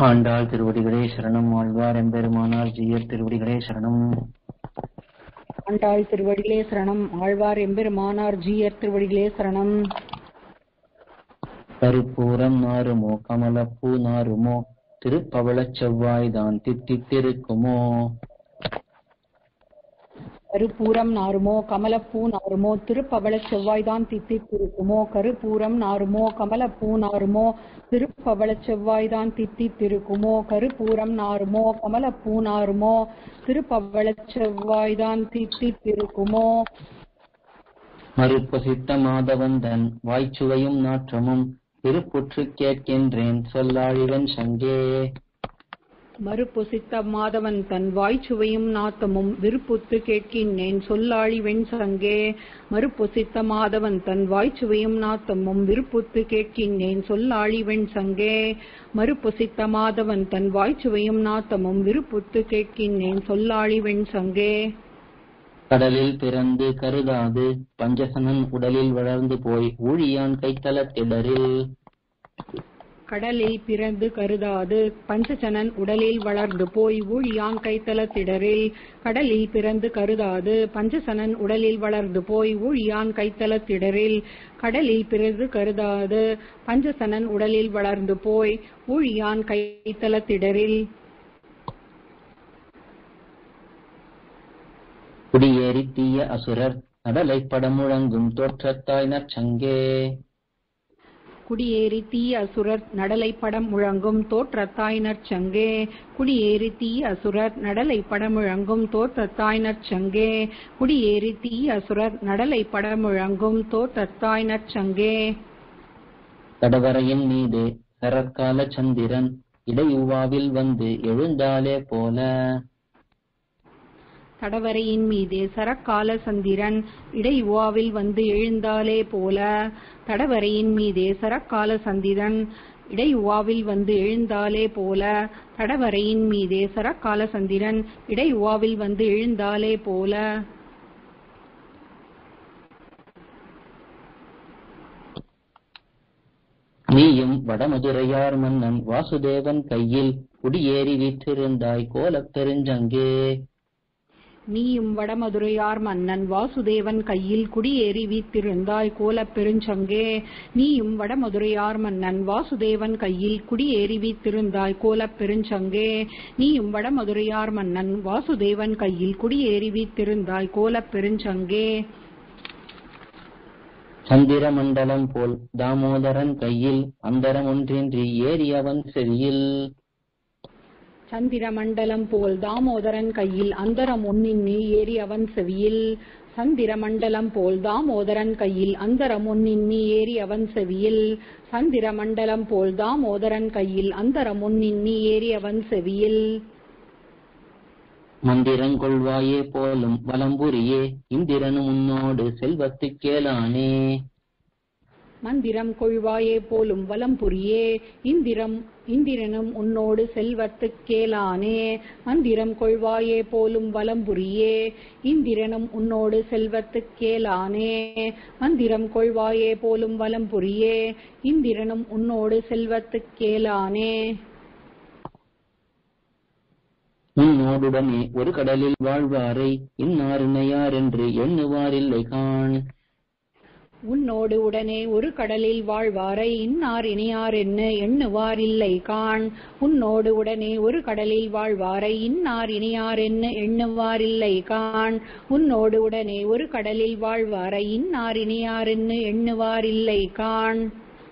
ஆண்டாள் திருவடிகளே சரணம் ஆழ்வார் எம்பெருமானார் ஜீயர் திருவடிகளே சரணம் ஆண்டாள் திருவடிகளே சரணம் ஆழ்வார் எம்பெருமானார் ஜீயர் திருவடிகளே சரணம் கருப்பூரம் நாருமோ கமலப்பூ நாருமோ திருப்பவளச் செவ்வாய் தான் தித்தித்திருக்குமோ கருப்பூரம் நாருமோ கமலப்பூ நாருமோ திருப்பவள செவ்வாய்தான் தித்தித்திருக்குமோ கருப்பூரம் நாருமோ கமலப்பூ நாருமோ திருப்பவள செவ்வாய்தான் தித்தித்திருக்குமோ கருப்பூரம் நாருமோ கமலப்பூ நாருமோ திருப்பவள செவ்வாய்தான் தித்தித்திருக்குமோ மறுப்பசித்த மாதவந்தன் வாய்ச்சுவையும் நாற்றமும் திருப்புற்று கேட்கின்றேன் சொல்லாழிவன் சங்கே மறுபொசித்த மாதவன் தன் வாய்ச்சுவையும் நாத்தமும் விருப்புத்து கேட்கின்றேன் சொல்லாழி வெண் சங்கே மறுபொசித்த மாதவன் தன் வாய்ச்சுவையும் நாத்தமும் விருப்புத்து கேட்கின்றேன் சொல்லாழி வெண் சங்கே மறுபொசித்த மாதவன் தன் வாய்ச்சுவையும் நாத்தமும் விருப்புத்து கேட்கின்றேன் சொல்லாழி வெண் சங்கே கடலில் பிறந்து கருதாது பஞ்சசனன் உடலில் வளர்ந்து போய் ஊழியான் கைத்தலத்திடரில் கடலில் பிறந்து கருதாது பஞ்சசனன் உடலில் வளர்ந்து போய் ஊழியான் கைத்தலத்திடரில் கடலில் பிறந்து கருதாது பஞ்சசனன் உடலில் வளர்ந்து போய் ஊழியான் கைத்தலத்திடரில் கடலில் பிறந்து கருதாது பஞ்சசனன் உடலில் வளர்ந்து போய் ஊழியான் கைத்தலத்திடரில் குடியேறி தீய அசுரர் நடலைப்பட முழங்கும் தோற்றத்தாய் நற்சங்கே குடியேறி தீய அசுரர் நடலை படம் முழங்கும் தோற்றத்தாய் நற்சங்கே குடியேறி தீய அசுரர் நடலை படம் முழங்கும் தோற்றத்தாய் நற்சங்கே குடியேறி தீய அசுரர் நடலை படம் முழங்கும் தோற்றத்தாய் நற்சங்கே கடவரையின் மீது சரற்கால சந்திரன் இடையுவாவில் வந்து எழுந்தாலே போல தடவரையின் மீதே சரக்கால சந்திரன் இடையுவாவில் வந்து எழுந்தாலே போல தடவரையின் மீதே சரக்கால சந்திரன் இடையுவாவில் வந்து எழுந்தாலே போல தடவரையின் மீதே சரக்கால சந்திரன் இடையுவாவில் வந்து எழுந்தாலே போல நீயும் வடமதுரையார் மன்னன் வாசுதேவன் கையில் குடியேறி வீற்றிருந்தாய் கோலப் பெருஞ்சங்கே நீயும் வடமதுரையார் மன்னன் வாசுதேவன் கையில் குடியேறி வீத்திருந்தாய் கோலப் பெருஞ்சங்கே நீயும் வடமதுரையார் மன்னன் வாசுதேவன் கையில் குடியேறி வீத்திருந்தாய் கோலப் பெருஞ்சங்கே நீயும் வடமதுரையார் மன்னன் வாசுதேவன் கையில் குடியேறி வீத்திருந்தாய் கோலப் பெருஞ்சங்கே சந்திர மண்டலம் போல் தாமோதரன் கையில் அந்தரம் ஒன்றின்றி ஏறி அவன் செவியில் சந்திர மண்டலம் போல் தாமோதரன் கையில் அந்தரம் ஒன்னின்னி ஏறி அவன் செவியில் சந்திர மண்டலம் போல் தாமோதரன் கையில் அந்தரம் ஒன்னின்னி ஏறி அவன் செவியில் சந்திர மண்டலம் போல் தாமோதரன் கையில் அந்தரம் ஒன்னின்னி ஏறி அவன் செவியில் மந்திரங்கொள்வாயே போலும் வலம்புரியே இந்திரனும் உன்னோடு செல்வத்துக் கேளானே மந்திரம் கொள்வாயே போலும் வலம் புரியே இந்திரம் இந்திரனும் உன்னோடு செல்வத்துக் கேளானே மந்திரம் கொள்வாயே போலும் வலம் புரியே இந்திரனும் உன்னோடு செல்வத்துக் கேளானே மந்திரம் கொள்வாயே போலும் வலம் புரியே இந்திரனும் உன்னோடு செல்வத்துக் கேளானே உன்னோடுடனே ஒரு கடலில் வாழ்வாரை இன்னார் இணையார் என்று எண்ணுவாரில்லை காண் உன்னோடு உடனே ஒரு கடலில் வாழ்வாரை இன்னார் இணையார் என்ன எண்ணுவார் இல்லை காண் உன்னோடு உடனே ஒரு கடலில் வாழ்வாரை இன்னார் இணையார் என்ன எண்ணுவார் இல்லை காண் உன்னோடு உடனே ஒரு கடலில் வாழ்வாரை இன்னார் இணையார் என்ன எண்ணுவார் இல்லை காண்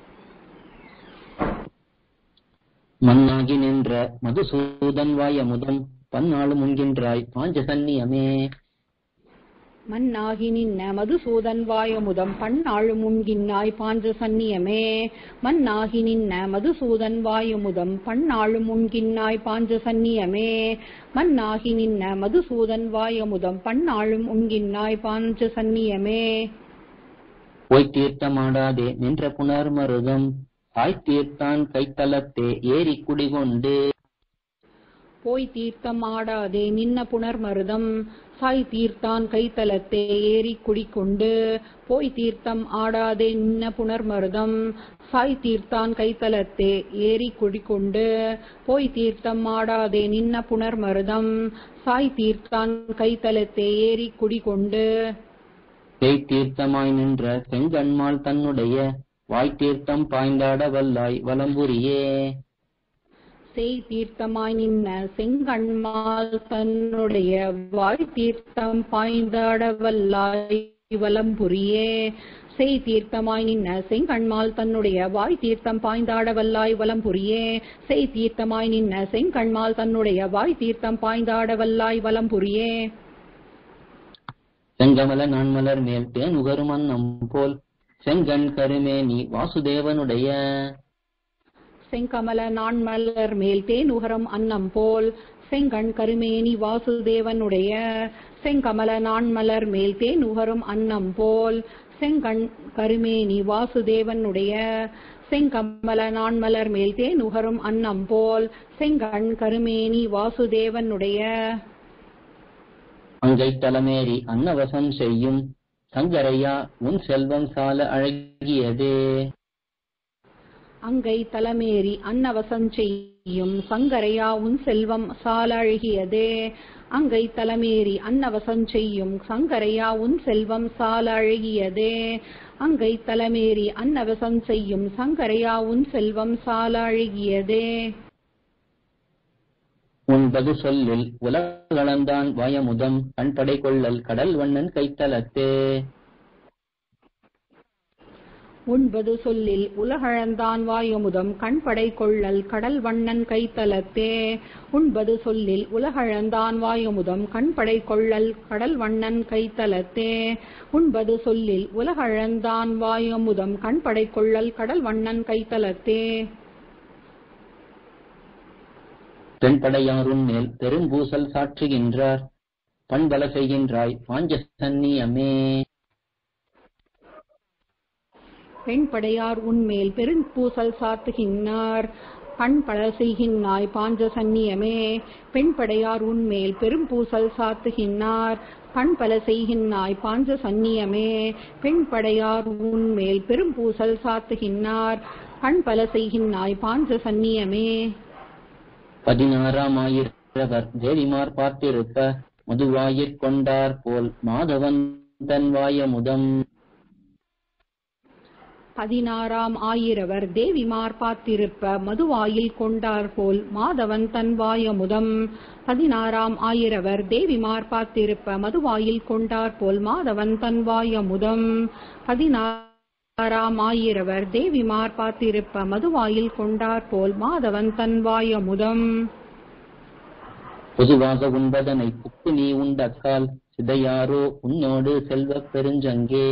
மண்ணாகி நின்ற மதுசூதன் வாயமுதம் பன்னாளும் உண்கின்றாய் பாஞ்சசன்னியமே மண்ணாகி நின்ன மதுசூதன் வாயமுதம் பன்னாழும் உண்கின்னாய் பாஞ்ச சந்நியமே மண்ணாகி நின்ன மதுசூதன் வாயமுதம் பன்னாழும் உண்கின்னாய் பாஞ்ச சந்நியமே மண்ணாகி நின்ன மதுசூதன் வாயமுதம் பன்னாழும் உண்கின்னாய் பாஞ்ச சந்நியமே போய் தீர்த்தமாடாதே நின்ற புனர் மருதம் தாய் தீர்த்தான் கைத்தலத்தே ஏறி குடிகொண்டு போய் தீர்த்தம் ஆடாதே நின்ன புனர் மருதம் சாய் தீர்த்தான் கைத்தலத்தே ஏறி குடிக்கொண்டு போய் தீர்த்தம் ஆடாதே நின்ன புனர் மருதம் சாய் தீர்த்தான் கைத்தலத்தே ஏறி குடிக்கொண்டு போய் தீர்த்தம் ஆடாதே நின்ன புனர் மருதம் சாய் தீர்த்தான் கைத்தலத்தே ஏறி குடிக்கொண்டு தேய் தீர்த்தமாய் நின்ற செங்கண்மாள் தன்னுடைய வாய் தீர்த்தம் பாய்ந்தாட வல்லாய் வலம்புரியே செய் தீர்த்தமாய் நின்ன செங்கண்மால் தன்னுடைய வாய் தீர்த்தம் பாய்ந்தாட வல்லாய் வலம்புரியே செய் தீர்த்தமாய் நின்ன செங்கண்மால் தன்னுடைய வாய் தீர்த்தம் பாய்ந்தாட வல்லாய் வலம்புரியே செய் தீர்த்தமாய் நின்ன செங்கண்மால் தன்னுடைய வாய் தீர்த்தம் பாய்ந்தாட வல்லாய் வலம்புரியே செங்கமல நான்மலர் மேல் தேன் உகரும் அன்னம் போல் செங்கண் கருமேனி வாசுதேவனுடைய செங்கமல நான்மலர் மேல் தேனுகரம் அன்னம் போல் செங்கண் கருமேனி வாசுதேவனுடைய செங்கமல நான்மலர் மேல் தேனுகரும் அன்னம் போல் செங்கண் கருமேனி வாசுதேவனுடைய செங்கமல நான்மலர் மேல் தேனுகரும் அன்னம் போல் செங்கண் கருமேனி வாசுதேவனுடைய அங்கை தலைமேறி அன்னவசம் செய்யும் சங்கரையா உன் செல்வம் சால அழகியதே அங்கை தலமேறி அன்னவசம் செய்யும் சங்கரையா உன் செல்வம் சால அழகியதே அங்கை தலமேறி அன்னவசம் செய்யும் சங்கரையா உன் செல்வம் சால அழகியதே அங்கை தலமேறி அன்னவசம் செய்யும் சங்கரையா உன் செல்வம் சால அழகியதே உன்பது சொல்லில் உலகளந்தான் வாயமுதம் கண்படை கொள்ளல் கடல் வண்ணன் கைத்தலத்தே உண்பது சொல்லில் உலகழந்தான் வாயமுதம் கண்படை கொள்ளல் கடல் வண்ணன் கைத்தலத்தே உண்பது சொல்லில் உலகழந்தான் வாயமுதம் கண்படை கொள்ளல் கடல் வண்ணன் கைத்தலத்தே உண்பது சொல்லில் உலகழந்தான் வாயமுதம் கண்படை கொள்ளல் கடல் வண்ணன் கைத்தலத்தே தென்படையாருன் மேல் பெரும்பூசல் சாற்றுகின்றார் பண்பல செய்கின்றாய் பாஞ்சசன்னியமே பெண்படையார் உன்மேல் பெரும்பூசல் சாத்துகின்னார் பண்பல செய்கின்னாய் பாஞ்ச சந்நியமே பெண்படையார் உன்மேல் பெரும்பூசல் சாத்துகின்னார் பண்பல செய்கின்னாய் பாஞ்ச சந்நியமே பெண்படையார் உன்மேல் பெரும்பூசல் சாத்துகின்னார் பண்பல செய்கின்னாய் பாஞ்ச சந்நியமே பதினாறாம் ஆயிரவர் தேவிமார் பார்த்திருப்ப மதுவாயிற் கொண்டார் போல் மாதவன் தன் வாயமுதம் பதினாறாம் ஆயிரவர் தேவிமார் பார்த்திருப்ப மதுவாயில் கொண்டார் போல் மாதவன் தன் வாயமுதம் பதினாறாம் ஆயிரவர் தேவிமார் பார்த்திருப்ப மதுவாயில் கொண்டார் போல் மாதவன் தன் வாயமுதம் பதினாறாம் ஆயிரவர் தேவிமார் பார்த்திருப்ப மதுவாயில் கொண்டார் போல் மாதவன் தன் வாயமுதம் பொதுவாக உண்பதனை புக்கு நீ உண்டக்கால் சிதையாரோ உன்னோடு செல்வப் பெருஞ்சங்கே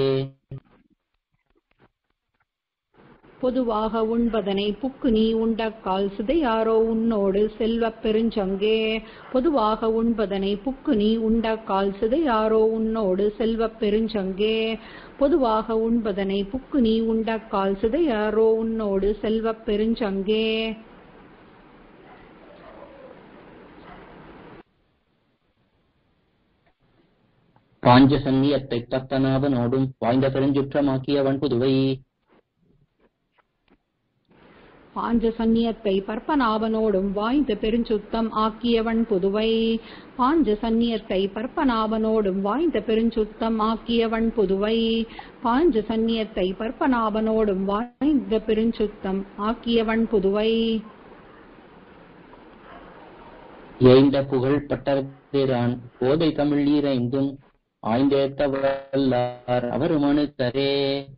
பொதுவாக உண்பதனை புக்கு நீ உண்டக்கால் சிதையாரோ உன்னோடு செல்வப் பெருஞ்சங்கே பொதுவாக உண்பதனை புக்கு நீ உண்டக்கால் சிதையாரோ உன்னோடு செல்வப் பெருஞ்சங்கே பொதுவாக உண்பதனை புக்கு நீ உண்டக்கால் சிதையாரோ உன்னோடு செல்வப் பெருஞ்சங்கே பாஞ்ச சந்நியத்தை தத்தனாவனோடும் வாய்ந்த பெருஞ்சுற்றமாக்கியவன் புதுவை பாஞ்ச சந்நியத்தை பற்பனாவனோடும் வாய்ந்த பெருஞ்சுத்தம் ஆக்கியவன் புதுவை பாஞ்ச சந்நியத்தை பற்பனாவனோடும் வாய்ந்த பெருஞ்சுத்தம் ஆக்கியவன் புதுவை பாஞ்ச சந்நியத்தை பற்பனாவனோடும் வாய்ந்த பெருஞ்சுத்தம் ஆக்கியவன் புதுவை ஏய்ந்த புகழ் பட்டர்பிரான் போதை தமிழ் ஈரைந்தும் ஆய்ந்தேத்த வல்லார் அவர் மனுக்கரே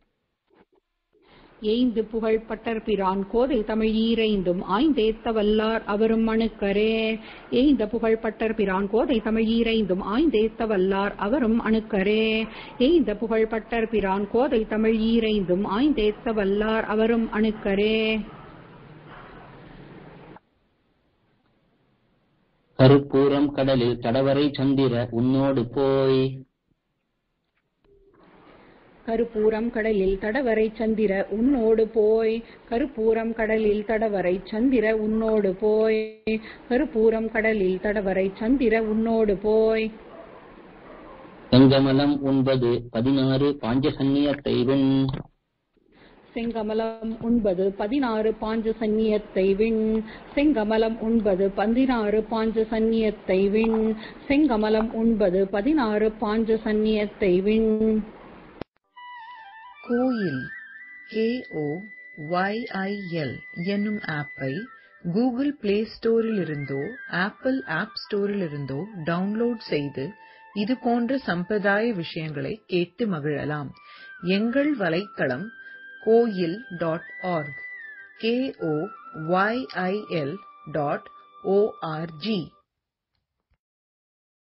ஏய்ந்து புகழ் பட்டர் பிரான் கோதை தமிழ் ஈரைந்தும் ஆய்ந்தேத்த வல்லார் அவரும் அணுக்கரே ஏய்ந்த புகழ் பட்டர் பிரான் கோதை தமிழ் ஈரைந்தும் ஆய்ந்தேத்த வல்லார் அவரும் அணுக்கரே ஏய்ந்த புகழ் பட்டர் பிரான் கோதை தமிழ் ஈரைந்தும் ஆய்ந்தேத்த வல்லார் அவரும் அணுக்கரே கருப்பூரம் கடலில் தடவரை சந்திர உன்னோடு போய் கருப்பூரம் கடலில் தடவரை சந்திர உன்னோடு போய் கருப்பூரம் கடலில் தடவரை சந்திர உன்னோடு போய் கருப்பூரம் கடலில் தடவரை சந்திர உன்னோடு போய் செங்கமலம் உண்பது பதினாறு பாஞ்சசன்னியத்தை விண் செங்கமலம் உண்பது பதினாறு பாஞ்ச சந்நியத்தை விண் செங்கமலம் உண்பது பதினாறு பாஞ்ச சந்நியத்தை விண் செங்கமலம் உண்பது பதினாறு பாஞ்ச சந்நியத்தை விண் கோயில் கேஓ ஒய்ஐஎல் என்னும் ஆப்பை கூகுள் பிளே ஸ்டோரிலிருந்தோ ஆப்பிள் ஆப் ஸ்டோரிலிருந்தோ டவுன்லோட் செய்து இது போன்ற சம்பிரதாய விஷயங்களை கேட்டு மகிழலாம் எங்கள் வலைத்தளம் koyil dot org KO YIL dot O R G